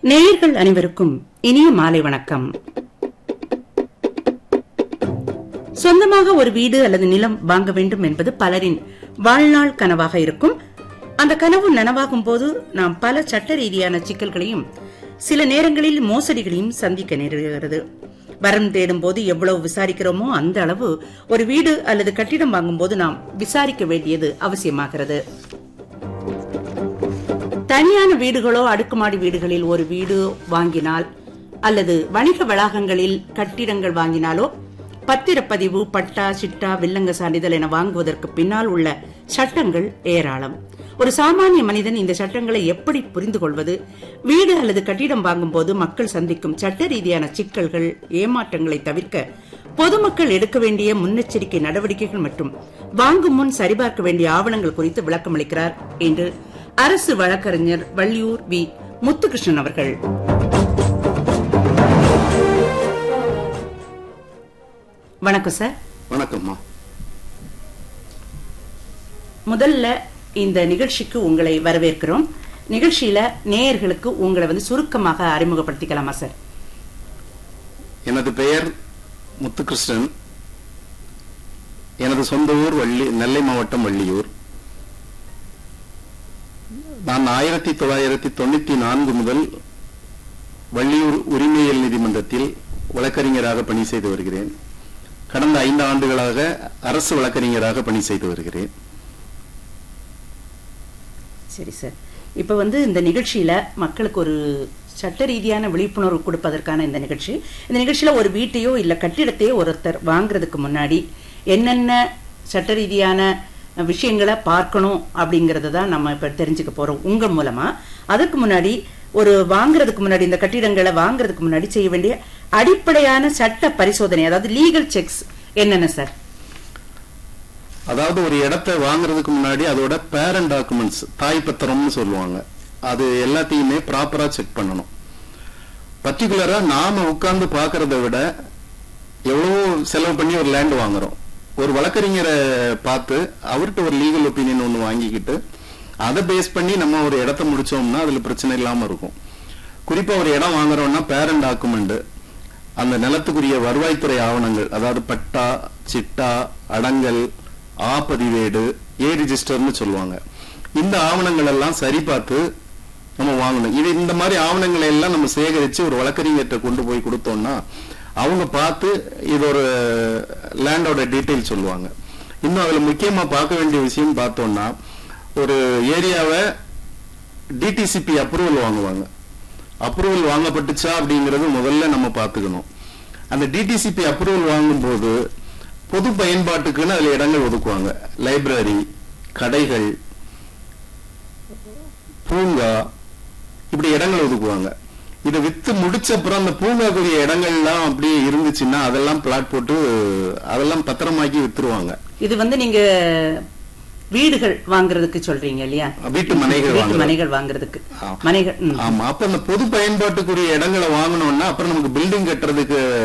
நேயர்கள் அனைவருக்கும் இனிய மாலை வணக்கம் சொந்தமாக ஒரு வீடு அல்லது நிலம் வாங்க வேண்டும் என்பது பலரின் வாழ்நாள் கனவாக இருக்கும் அந்த கனவு நனவாகும் போது நாம் பல சட்ட ரீதியான சிக்கல்களையும் சில நேரங்களில் மோசடிகளையும் சந்திக்க நேரிடுகிறது வரம் தேடும் போது எவ்வளவு விசாரிக்கிறோமோ அந்த அளவு ஒரு வீடு அல்லது கட்டிடம் வாங்கும் போது நாம் விசாரிக்க வேண்டியது அவசியமாகிறது தனியான வீடுகளோ அடுக்குமாடி வீடுகளில் ஒரு வீடு வாங்கினால் அல்லது வணிக வளாகங்களில் கட்டிடங்கள் வாங்கினாலோ பத்திரப்பதிவு பட்டா சிட்டா வில்லங்க சான்றிதழ் என வாங்குவதற்கு பின்னால் உள்ள சட்டங்கள் ஏராளம் ஒரு சாமானிய மனிதன் இந்த சட்டங்களை எப்படி புரிந்து கொள்வது வீடு அல்லது கட்டிடம் வாங்கும் போது மக்கள் சந்திக்கும் சட்ட ரீதியான சிக்கல்கள் ஏமாற்றங்களை தவிர்க்க பொதுமக்கள் எடுக்க வேண்டிய முன்னெச்சரிக்கை நடவடிக்கைகள் மற்றும் வாங்கும் முன் சரிபார்க்க வேண்டிய ஆவணங்கள் குறித்து விளக்கமளிக்கிறார் என்று அரசு வழக்கறிஞர் வள்ளியூர் வி முத்துகிருஷ்ணன் அவர்கள் வணக்கம் சார் வணக்கம்மா முதல்ல இந்த நிகழ்ச்சிக்கு உங்களை வரவேற்கிறோம் நிகழ்ச்சியில நேயர்களுக்கு உங்களை வந்து சுருக்கமாக அறிமுகப்படுத்திக்கலாமா சார் எனது பெயர் முத்துகிருஷ்ணன் எனது சொந்த ஊர் வள்ளி நெல்லை மாவட்டம் வள்ளியூர் நான் ஆயிரத்தி தொள்ளாயிரத்தி தொண்ணூத்தி நான்கு முதல் வள்ளியூர் உரிமையியல் நீதிமன்றத்தில் வழக்கறிஞராக பணி செய்து வருகிறேன் கடந்த ஐந்து ஆண்டுகளாக அரசு வழக்கறிஞராக பணி செய்து வருகிறேன் சரி சார் இப்ப வந்து இந்த நிகழ்ச்சியில மக்களுக்கு ஒரு சட்ட ரீதியான விழிப்புணர்வு கொடுப்பதற்கான இந்த நிகழ்ச்சி இந்த நிகழ்ச்சியில ஒரு வீட்டையோ இல்ல கட்டிடத்தையோ ஒருத்தர் வாங்குறதுக்கு முன்னாடி என்னென்ன சட்ட ரீதியான விஷயங்களை பார்க்கணும் அப்படிங்கறத தான் நம்ம இப்ப தெரிஞ்சுக்க போறோம் உங்க மூலமா அதுக்கு முன்னாடி ஒரு வாங்குறதுக்கு முன்னாடி இந்த கட்டிடங்களை வாங்குறதுக்கு முன்னாடி செய்ய வேண்டிய அடிப்படையான சட்ட பரிசோதனை அதாவது லீகல் செக்ஸ் என்னென்ன சார் அதாவது ஒரு இடத்தை வாங்குறதுக்கு முன்னாடி அதோட பேரண்ட் டாக்குமெண்ட்ஸ் தாய் பத்திரம்னு சொல்லுவாங்க அது எல்லாத்தையுமே ப்ராப்பரா செக் பண்ணணும் பர்டிகுலரா நாம உட்கார்ந்து பாக்குறத விட எவ்வளவோ செலவு பண்ணி ஒரு லேண்ட் வாங்குறோம் ஒரு வழக்கறிஞரை பார்த்து அவர்கிட்ட ஒரு லீகல் ஒப்பீனியன் ஒன்று வாங்கிக்கிட்டு அதை பேஸ் பண்ணி நம்ம ஒரு இடத்த முடிச்சோம்னா அதுல பிரச்சனை இல்லாம இருக்கும் குறிப்பா ஒரு இடம் வாங்குறோம்னா பேரண்ட் டாக்குமெண்ட் அந்த நிலத்துக்குரிய வருவாய்த்துறை ஆவணங்கள் அதாவது பட்டா சிட்டா அடங்கல் ஆ பதிவேடு ஏ ரிஜிஸ்டர்னு சொல்லுவாங்க இந்த ஆவணங்கள் எல்லாம் சரி பார்த்து நம்ம வாங்கணும் இது இந்த மாதிரி ஆவணங்களை எல்லாம் நம்ம சேகரிச்சு ஒரு வழக்கறிஞர்கிட்ட கொண்டு போய் கொடுத்தோம்னா அவங்க பார்த்து இது ஒரு லேண்டோட டீட்டெயில் சொல்லுவாங்க இன்னும் அதுல முக்கியமா பார்க்க வேண்டிய விஷயம் பார்த்தோம்னா ஒரு ஏரியாவை டிடிசிபி அப்ரூவல் வாங்குவாங்க அப்ரூவல் வாங்கப்பட்டுச்சா அப்படிங்கறது முதல்ல நம்ம பார்த்துக்கணும் அந்த டிடிசிபி அப்ரூவல் வாங்கும்போது பொது பயன்பாட்டுக்குன்னு அதுல இடங்கள் ஒதுக்குவாங்க லைப்ரரி கடைகள் பூங்கா இப்படி இடங்கள் ஒதுக்குவாங்க இதை வித்து முடிச்ச அப்புறம் அந்த பூங்காக்குரிய இடங்கள்லாம் அப்படியே இருந்துச்சுன்னா அதெல்லாம் பிளாட் போட்டு அதெல்லாம் பத்திரமாக்கி வித்துருவாங்க இது வந்து நீங்க வீடுகள் வாங்குறதுக்கு சொல்றீங்க இல்லையா வீட்டு மனைகள் வீட்டு வாங்குறது. மனைகள் வாங்குறதுக்கு ஆ. மனைகள் ம். ஆமா அப்ப அந்த பொது பயன்பாட்டுக்குரிய இடங்களை வாங்கணும்னா அப்புறம் நமக்கு பில்டிங் கட்டுறதுக்கு